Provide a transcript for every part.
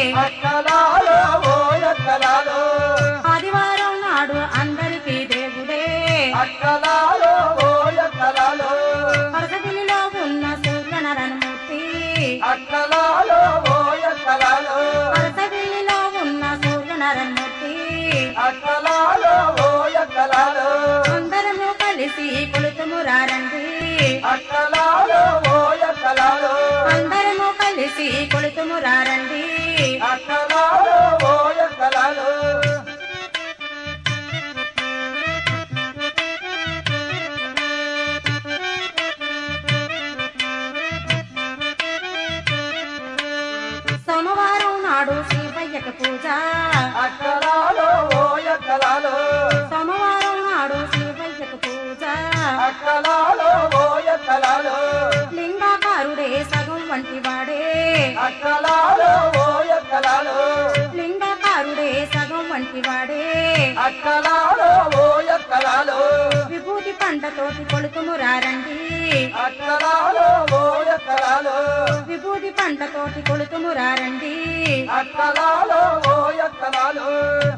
అక్కలాలో ఓయక్కలాలో ఆదివారం నాడు అందరికీ దేవుడే అక్కలాలో ఓయక్కలాలో పరసగిలిలో ఉన్న సూర్యనారాయణమూర్తి అక్కలాలో ఓయక్కలాలో పరసగిలిలో ఉన్న సూర్యనారాయణమూర్తి అక్కలాలో ఓయక్కలాలో అందరము కలిసి కొలుతుము రారండి అక్కలాలో ఓయక్కలాలో అందరము కలిసి కొలుతుము రారండి అక్కలాలో ఓయక్కలాలో సోమవారం నాడు శివయ్యకు పూజ అక్కలాలో ఓయక్కలాలో సోమవారం నాడు శివయ్యకు పూజ అక్కలాలో ఓయక్కలాలో లింగాకారుడే సగం వంటి వాడే అక్కలాలో ఓయక్కలాలో లింగాకారుడే సగం వంటి వాడే అక్కలాలో ఓయక్కలాలో విభూతి పంటతోటి కొలుతుము రారండి అక్కలాలో ఓయక్కలాలో విభూతి పంటతోటి కొలుతుము రారండి అక్కలాలో ఓయక్కలాలో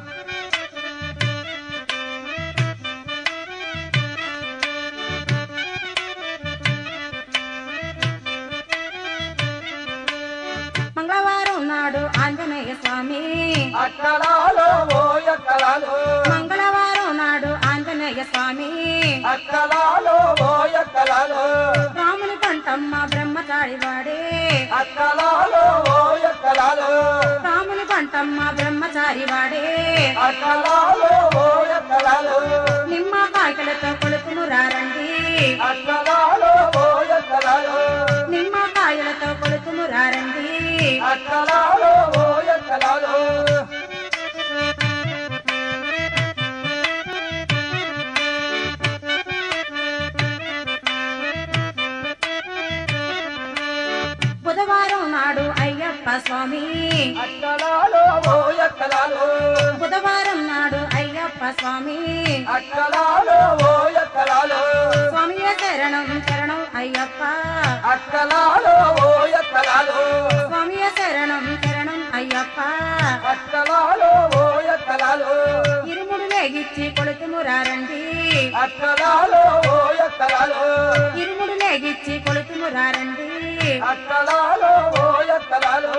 మంగళవారం నాడు ఆంజనేయ స్వామి అక్కలాలో ఓయక్కలాలో మంగళవారం నాడు ఆంజనేయ స్వామి అక్కలాలో ఓయక్కలాలో రాముని పంటమ్మ బ్రహ్మచారి వాడే అక్కలాలో ఓయక్కలాలో రాముని పంటమ్మ బ్రహ్మచారి వాడే అక్కలాలో ఓయక్కలాలో నిమ్మ కాయకలతో కొలుతుము రారండి అక్కలాలో ఓయక్కలాలో నిమ్మ కాయలతో కొలుతుము రారండి అక్కలాలో ఓయక్కలాలో బుధవారం నాడు అయ్యప్ప స్వామి అక్కలాలో ఓయక్కలాలో బుధవారం నాడు అయ్యప్ప స్వామి అక్కలాలో ఓయక్కలాలో స్వామియ శరణం శరణం అయ్యప్ప అక్కలాలో ఓయక్కలాలో స్వామియ శరణం శరణం అయ్యప్ప అక్కలాలో ఓయక్కలాలో ఇరుముడు లేగిచ్చి కొలుతుము రారండి అక్కలాలో ఓయక్కలాలో ఇరుముడు లేగిచ్చి కొలుతుము రారండి అక్కలాలో ఓయక్కలాలో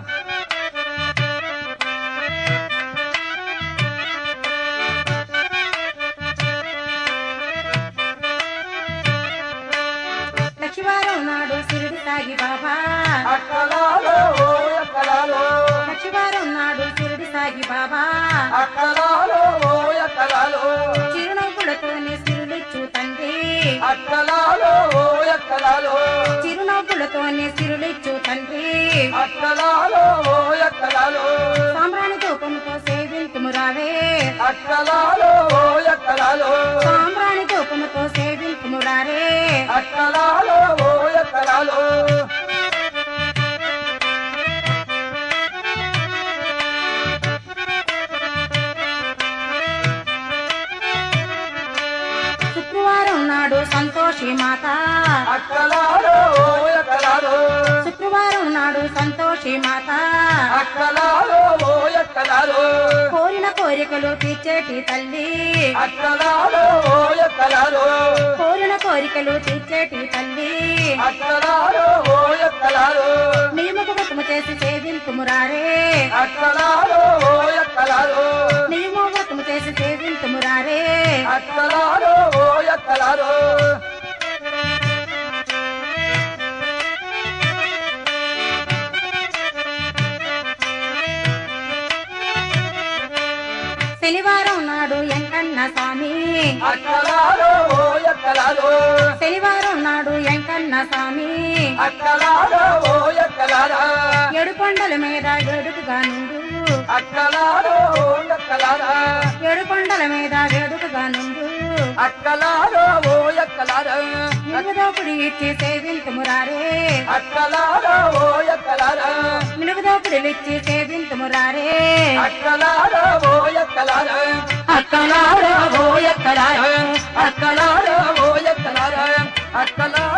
లక్షవారం నాడు సిరిడి సాగి బాబా అక్కలాలో ఓయక్కలాలో లక్షవారం నాడు సిరిడి సాగి బాబా అక్కలాలో ఓయక్కలాలో చిరునవ్వులతోనే సిరులిచ్చు తండ్రి అక్కలాలో ఓయక్కలాలో చిరునవ్వులతోనే సిరులిచ్చు తండ్రి అక్కలాలో ఓయక్కలాలో సాంబ్రాణి ధూపంతో సేవింతుము రావే అక్కలాలో ఓయక్కలాలో సాంబ్రాణి ధూపముతో సేవింతుము రారే అక్కలాలో ఓయక్కలాలో శుక్రవారం నాడు సంతోషి మాత అక్కలాలో ఓయక్కలాలో శుక్రవారం నాడు సంతోషి మాత అక్కలాలో ఓయక్కలాలో కోరిన కోరికలు తీర్చేటి తల్లి అక్కలాలో ఓయక్కలాలో కోరిన కోరికలు తీర్చేటి తల్లి అక్కలాలో ఓయక్కలాలో నియమకు వ్రతము చేసి సేవింతుము రారే అక్కలాలో ఓయక్కలాలో నియమ వ్రతము చేసి సేవింతుము రారే అక్కలాలో ఓయక్కలాలో శనివారం నాడు ఎంకన్న స్వామి అక్కలాలో ఓయక్కలాలో శనివారం నాడు ఎంకన్న స్వామి అక్కలాలో ఓయక్కలారా ఏడు కొండల మీద వేడుకగా నుండు అక్కలాలో ఓయక్కలారా ఏడు కొండల మీద వేడుకగా నుండు అక్కలాలో ఓయక్కలారా మినుగుదోపుడు ఇచ్చి సేవింతుము రారే అక్కలాలో ఓయక్కలారా మినుగుదోపుడులు ఇచ్చి సేవింతుము రారే అక్కలాలో ఓయక్కలారా అక్కలారా ఓయక్కలారా అక్కలాలో ఓయక్కలారా అక్కలాలో